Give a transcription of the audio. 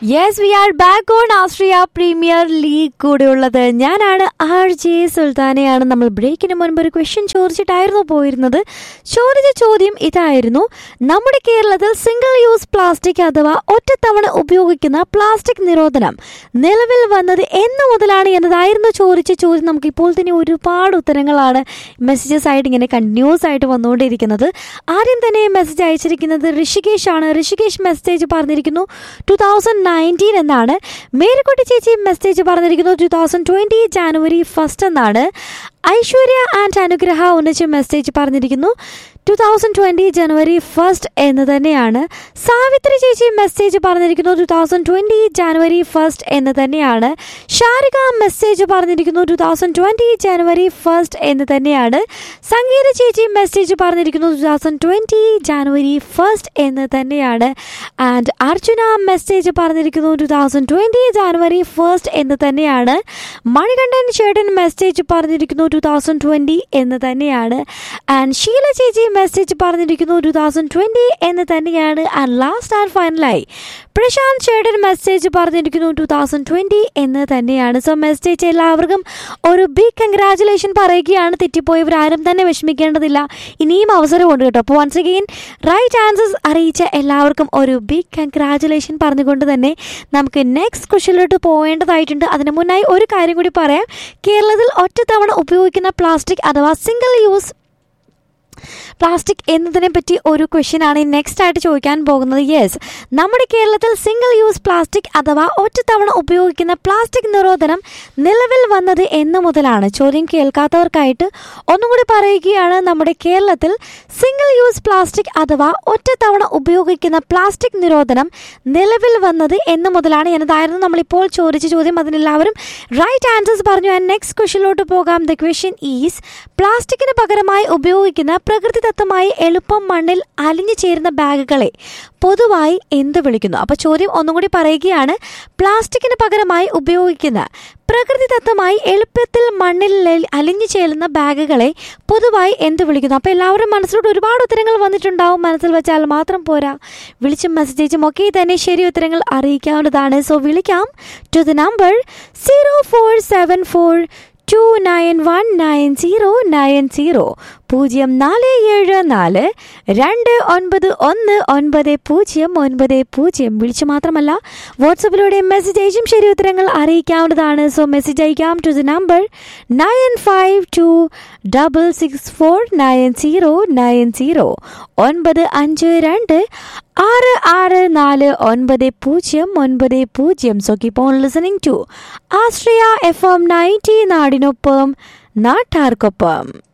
yes we are back on Astria premier league കൂടെയുള്ളത് ഞാനാണ് R J സുൽത്താനയാണ് നമ്മൾ ബ്രേക്കിന് മുൻപ് ഒരു ക്വസ്റ്റ്യൻ ചോദിച്ചിട്ടായിരുന്നു പോയിരുന്നത് ചോദിച്ച ചോദ്യം ഇതായിരുന്നു നമ്മുടെ കേരളത്തിൽ സിംഗിൾ യൂസ് പ്ലാസ്റ്റിക് അഥവാ ഒറ്റത്തവണ ഉപയോഗിക്കുന്ന പ്ലാസ്റ്റിക് നിരോധനം നിലവിൽ വന്നത് എന്ന് മുതലാണ് എന്നതായിരുന്നു ചോദിച്ച ചോദ്യം നമുക്ക് ഇപ്പോൾ തന്നെ ഒരുപാട് ഉത്തരങ്ങളാണ് മെസ്സേജസ് ആയിട്ട് ഇങ്ങനെ കണ്ടിന്യൂസ് ആയിട്ട് വന്നുകൊണ്ടിരിക്കുന്നത് ആദ്യം തന്നെ മെസ്സേജ് അയച്ചിരിക്കുന്നത് ഋഷികേഷ് ആണ് ഋഷികേഷ് മെസ്സേജ് പറഞ്ഞിരിക്കുന്നു ടു തൗസൻഡ് നയൻറ്റീൻ എന്നാണ് മേരിക്കുട്ടി ചേച്ചി മെസ്സേജ് പറഞ്ഞിരിക്കുന്നു two thousand twenty January first എന്നാണ് ഐശ്വര്യ ആൻഡ് അനുഗ്രഹ ഒന്നിച്ച് മെസ്സേജ് പറഞ്ഞിരിക്കുന്നു two thousand twenty January first എന്ന് തന്നെയാണ് സാവിത്രി ചേച്ചി മെസ്സേജ് പറഞ്ഞിരിക്കുന്നു two thousand twenty January first എന്ന് തന്നെയാണ് ഷാരിക മെസ്സേജ് പറഞ്ഞിരിക്കുന്നു two thousand twenty January first എന്ന് തന്നെയാണ് സംഗീത ചേച്ചി മെസ്സേജ് പറഞ്ഞിരിക്കുന്നു two thousand twenty January first എന്ന് തന്നെയാണ് ആൻഡ് അർജുന മെസ്സേജ് പറഞ്ഞിരിക്കുന്നു two thousand twenty January first എന്ന് തന്നെയാണ് മണികണ്ഠൻ ചേട്ടൻ മെസ്സേജ് പറഞ്ഞിരിക്കുന്നു ടു തൗസൻഡ് ട്വൻറ്റി എന്ന് തന്നെയാണ് ആൻഡ് ഷീല ചേച്ചി മെസ്സേജ് പറഞ്ഞിരിക്കുന്നു ടു തൗസൻഡ് ട്വൻറ്റി എന്ന് തന്നെയാണ് ആൻഡ് ലാസ്റ്റ് ആൻഡ് ഫൈനലായി പ്രശാന്ത് ചേട്ടൻ മെസ്സേജ് പറഞ്ഞിരിക്കുന്നു ടു തൗസൻഡ് ട്വൻറ്റി എന്ന് തന്നെയാണ് സോ മെസ്സേജ് എല്ലാവർക്കും ഒരു ബിഗ് കൺഗ്രാറ്റുലേഷൻ പറയുകയാണ് തെറ്റിപ്പോയവർ ആരും തന്നെ വിഷമിക്കേണ്ടതില്ല ഇനിയും അവസരമുണ്ട് കേട്ടോ അപ്പോൾ വൺസ് അഗെയിൻ റൈറ്റ് ആൻസേഴ്സ് അറിയിച്ച എല്ലാവർക്കും ഒരു ബിഗ് കൺഗ്രാറ്റുലേഷൻ പറഞ്ഞുകൊണ്ട് തന്നെ നമുക്ക് നെക്സ്റ്റ് ക്വസ്റ്റ്യനിലോട്ട് പോകേണ്ടതായിട്ടുണ്ട് അതിന് മുന്നായി ഒരു കാര്യം കൂടി പറയാം കേരളത്തിൽ ഒറ്റത്തവണ ഉപയോഗിക്കുന്ന പ്ലാസ്റ്റിക് അഥവാ സിംഗിൾ യൂസ് പ്ലാസ്റ്റിക് എന്നതിനെ പറ്റി ഒരു ക്വസ്റ്റ്യൻ ആണ് നെക്സ്റ്റ് ആയിട്ട് ചോദിക്കാൻ പോകുന്നത് യെസ് നമ്മുടെ കേരളത്തിൽ സിംഗിൾ യൂസ് പ്ലാസ്റ്റിക് അഥവാ ഒറ്റത്തവണ ഉപയോഗിക്കുന്ന പ്ലാസ്റ്റിക് നിരോധനം നിലവിൽ വന്നത് എന്ന് മുതലാണ് ചോദ്യം കേൾക്കാത്തവർക്കായിട്ട് ഒന്നും കൂടി പറയുകയാണ് നമ്മുടെ കേരളത്തിൽ സിംഗിൾ യൂസ് പ്ലാസ്റ്റിക് അഥവാ ഒറ്റത്തവണ ഉപയോഗിക്കുന്ന പ്ലാസ്റ്റിക് നിരോധനം നിലവിൽ വന്നത് എന്ന് മുതലാണ് എന്നതായിരുന്നു നമ്മളിപ്പോൾ ചോദിച്ച ചോദ്യം അതിനെല്ലാവരും റൈറ്റ് ആൻസേഴ്സ് പറഞ്ഞു ആൻഡ് നെക്സ്റ്റ് ക്വസ്റ്റ്യനിലോട്ട് പോകാം ദ ക്വസ്റ്റ്യൻ ഈസ് പ്ലാസ്റ്റിക്കിന് പകരമായി ഉപയോഗിക്കുന്ന പ്രകൃതിദത്തമായി എളുപ്പം മണ്ണിൽ അലിഞ്ഞു ചേരുന്ന ബാഗുകളെ പൊതുവായി എന്ത് വിളിക്കുന്നു അപ്പോൾ ചോദ്യം ഒന്നും കൂടി പറയുകയാണ് പ്ലാസ്റ്റിക്കിന് പകരമായി ഉപയോഗിക്കുന്ന പ്രകൃതിദത്തമായി എളുപ്പത്തിൽ മണ്ണിൽ ലെ- അലിഞ്ഞു ചേരുന്ന ബാഗുകളെ പൊതുവായി എന്ത് വിളിക്കുന്നു അപ്പോൾ എല്ലാവരും മനസ്സിലോട്ട് ഒരുപാട് ഉത്തരങ്ങൾ വന്നിട്ടുണ്ടാവും മനസ്സിൽ വെച്ചാൽ മാത്രം പോരാ വിളിച്ചും മെസ്സേജും ഒക്കെ തന്നെ ശരി ഉത്തരങ്ങൾ അറിയിക്കാവുന്നതാണ് സോ വിളിക്കാം to the number zero four seven four two nine one nine zero nine zero പൂജ്യം നാല് ഏഴ് നാല് രണ്ട് ഒൻപത് ഒന്ന് ഒൻപത് പൂജ്യം ഒൻപത് പൂജ്യം വിളിച്ചു മാത്രമല്ല വാട്സപ്പിലൂടെ മെസ്സേജ് അയച്ചും ശരി ഉത്തരങ്ങൾ അറിയിക്കാവുന്നതാണ് സോ മെസ്സേജ് അയക്കാം to the number nine five two double six four nine zero nine zero ഒൻപത് അഞ്ച് രണ്ട് ആറ് ആറ് നാല് ഒൻപത് പൂജ്യം ഒൻപത് പൂജ്യം so keep on listening to Astria FM ninety നയൻറ്റി നാടിനൊപ്പം നാട്ടാർക്കൊപ്പം